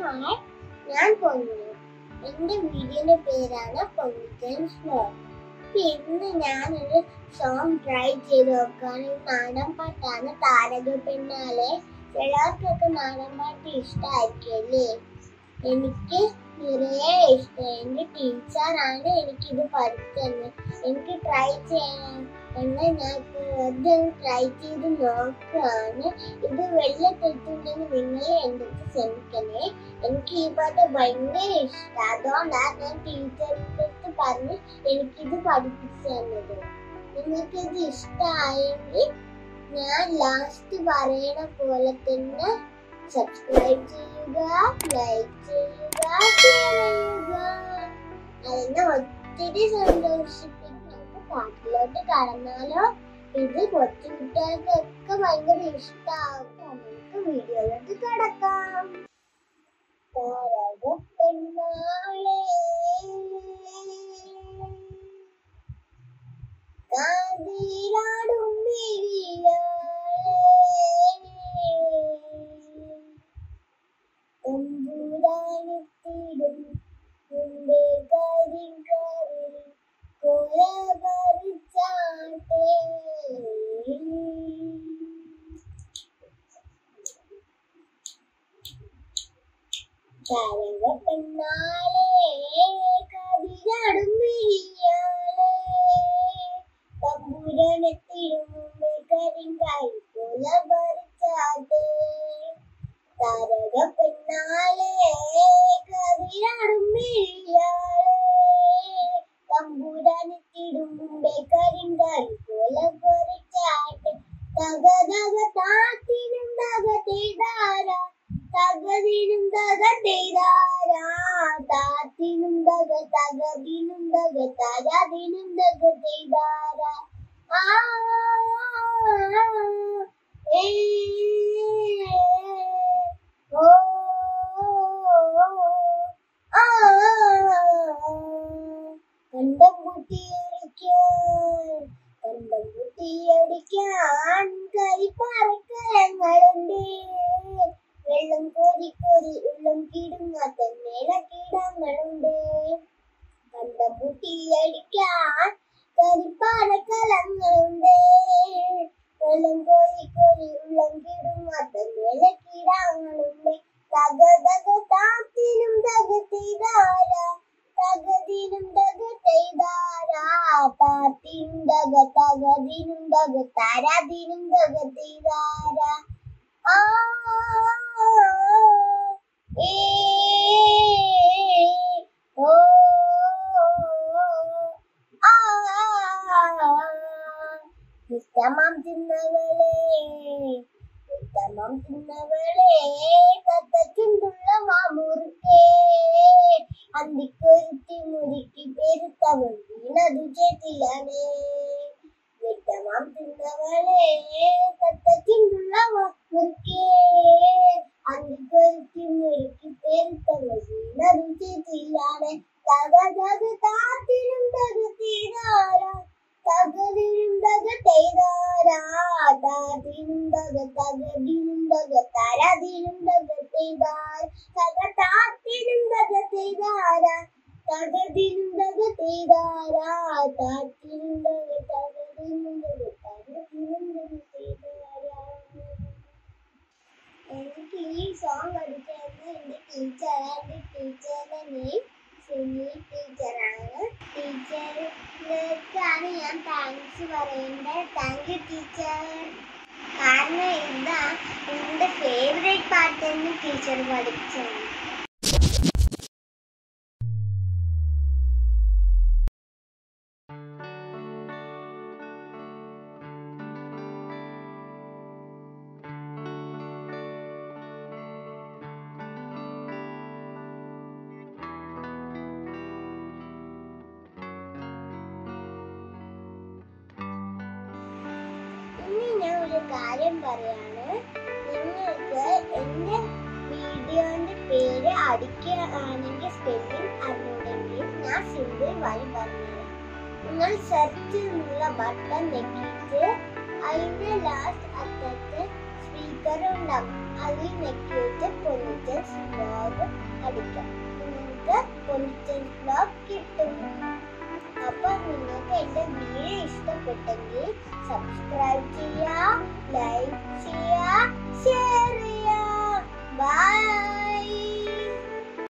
hi ഞാൻ പൊന്നു എന്റെ വീഡിയോന്റെ പേരാണ് പൊന്നിക്കൻ സ്നോ ഇന്ന് ഞാനൊരു സോങ് ട്രൈ ചെയ്ത് നോക്കുകയാണ് ഈ നാടൻ പാട്ടാണ് താരക പിന്നാലെ ചിലർക്കൊക്കെ നാടൻ പാട്ട് ഇഷ്ടമായിരിക്കുമല്ലേ എനിക്ക് നിറയെ ഇഷ്ടം എന്റെ ടീച്ചറാണ് എനിക്കിത് പഠിച്ചത് എനിക്ക് ട്രൈ ചെയ്യാൻ എന്നാൽ ഞാൻ ഇപ്പൊ വെറുതെ ട്രൈ ചെയ്ത് നോക്കുകയാണ് ഇത് വലിയ തെറ്റുണ്ടെങ്കിൽ നിങ്ങൾ എൻ്റെ അടുത്ത് ക്ഷമിക്കണേ എനിക്ക് ഈ പാട്ട് ഭയങ്കര ഇഷ്ടം അതുകൊണ്ടാണ് ഞാൻ ടീച്ചറിൻ്റെ അടുത്ത് പറഞ്ഞ് എനിക്കിത് പഠിപ്പിച്ചു തന്നത് നിങ്ങൾക്ക് ഇത് ഇഷ്ടമായെങ്കിൽ ഞാൻ ലാസ്റ്റ് പറയണ പോലെ തന്നെ സബ്സ്ക്രൈബ് ചെയ്യുക ലൈക്ക് ചെയ്യുക ഷെയർ ചെയ്യുക അതെന്നെ ഒത്തിരി സന്തോഷിപ്പിക്കും നമുക്ക് പാട്ടിലോട്ട് കടന്നാലോ ഇത് കൊച്ചു കുട്ടികൾക്കൊക്കെ ഭയങ്കര ഇഷ്ടമാകും നമുക്ക് വീഡിയോയിലോട്ട് കടക്കാം താരകപ്പെണ്ണാളെ കാതിലാടും മിഴിയാളെ തമ്പുരാനെത്തിടും മുമ്പേ കരിങ്കാവിൽ കൊല പറിച്ചാട്ടെ പെണ്ണാളെ കതിരാടും മിഴിയാളെ തമ്പുരാനെത്തിടും മുമ്പേ കരിങ്കാവിൽ കൊല പറിച്ചാട്ടെ താരക പെണ്ണാളെ കവിയാടും മിഴിയാളെ തമ്പുരാനെത്തിടും മുമ്പേ കരിങ്കാൽ കൊല പൊറിച്ചാട്ടെ തക തക താത്തിനും തക തേതാര തകതിനും തക തേതാര താത്തിനും തക തകതിനും തക തരാതിനും തക തേതാര ആ ഏ ഓ ആ കണ്ടം കുട്ടിയടിക്കാൻ കണ്ടം കുട്ടിയടിക്കാൻ കരിപ്പാറക്കരങ്ങളുണ്ട് വെള്ളം കോരി കോരി ഉള്ളം കിടുങ്ങാത്ത മേളക്കിടങ്ങളുണ്ട് കണ്ടം കുട്ടിയടിക്കാൻ കരിപ്പാറക്കലങ്ങളുണ്ട് വെള്ളം കോരി കോരി ഉള്ളം കിടുങ്ങാത്ത മേളക്കിടങ്ങളുണ്ട് തക തക താത്തിനും തക ചെയ്താര തകതിനും തക ചെയ്താര താത്തിനും തക തകതിനും തക താരാതിനും തക ചെയ്താര ആ ഏ ഓ ആ ഉത്തമം തിന്നവളെ ഉത്തമം തിന്നവളെ കത്തച്ചുണ്ടുള്ള മാമുറുക്കേ അന്തിക്കൊരുത്തി മുറുക്കി പെരുത്തവൾ വീണതു ചേത്തിലാണേ ഉത്തമം തിന്നവളെ കത്തച്ചുണ്ടുള്ള മാമുറുക്കേ അന്തിക്കൊരുത്തി മുറുക്കി പെരുത്തവൾ വീണതു ചേത്തിലാണ് തക തക താത്തിനും തക തീരാരാ തകതിനും തക തേതാരാ താതിനും തക തകതിനും തക തരതിനും തക തേതാര തക താത്തിനും തക തേതാരാ തകതിനും തക തേതാരാ താത്തിനും തക തകതിനും തക തരതിനും തക തേതാരാ എനിക്ക് ഈ സോങ് പഠിച്ചത് എൻ്റെ ടീച്ചറാണ് എൻ്റെ ടീച്ചറുടെ നെയിം സുനി ടീച്ചറാണ് ടീച്ചറിലേക്കാണ് ഞാൻ താങ്ക്സ് പറയേണ്ടത് താങ്ക് യു ടീച്ചർ കാരണം ഇതാ എൻ്റെ ഫേവറേറ്റ് പാട്ടെന്ന് ടീച്ചർ പഠിച്ചത് ഇനി ഞാൻ ഒരു കാര്യം പറയാണ് നിങ്ങൾക്ക് എൻ്റെ വീഡിയോന്റെ പേര് അടിക്കുകയാണെങ്കിൽ സ്പെല്ലിംഗ് അറിഞ്ഞുണ്ടെങ്കിൽ ഞാൻ സിമ്പിൾ വഴി പറഞ്ഞുതരാം നിങ്ങൾ സെർച്ച് എന്നുള്ള ബട്ടൺ നെക്കിയിട്ട് അതിന്റെ ലാസ്റ്റ് അറ്റത്ത് സ്പീക്കർ ഉണ്ടാവും അതിൽ നെക്കിയിട്ട് പൊന്നിച്ച് ബ്ലോഗ് പൊളിച്ചൻ വ്ലോഗ് കിട്ടും അപ്പൊ നിങ്ങൾക്ക് എന്റെ വീഡിയോ ഇഷ്ടപ്പെട്ടെങ്കിൽ സബ്സ്ക്രൈബ് ചെയ്യുക ലൈക്ക് ചെയ്യുക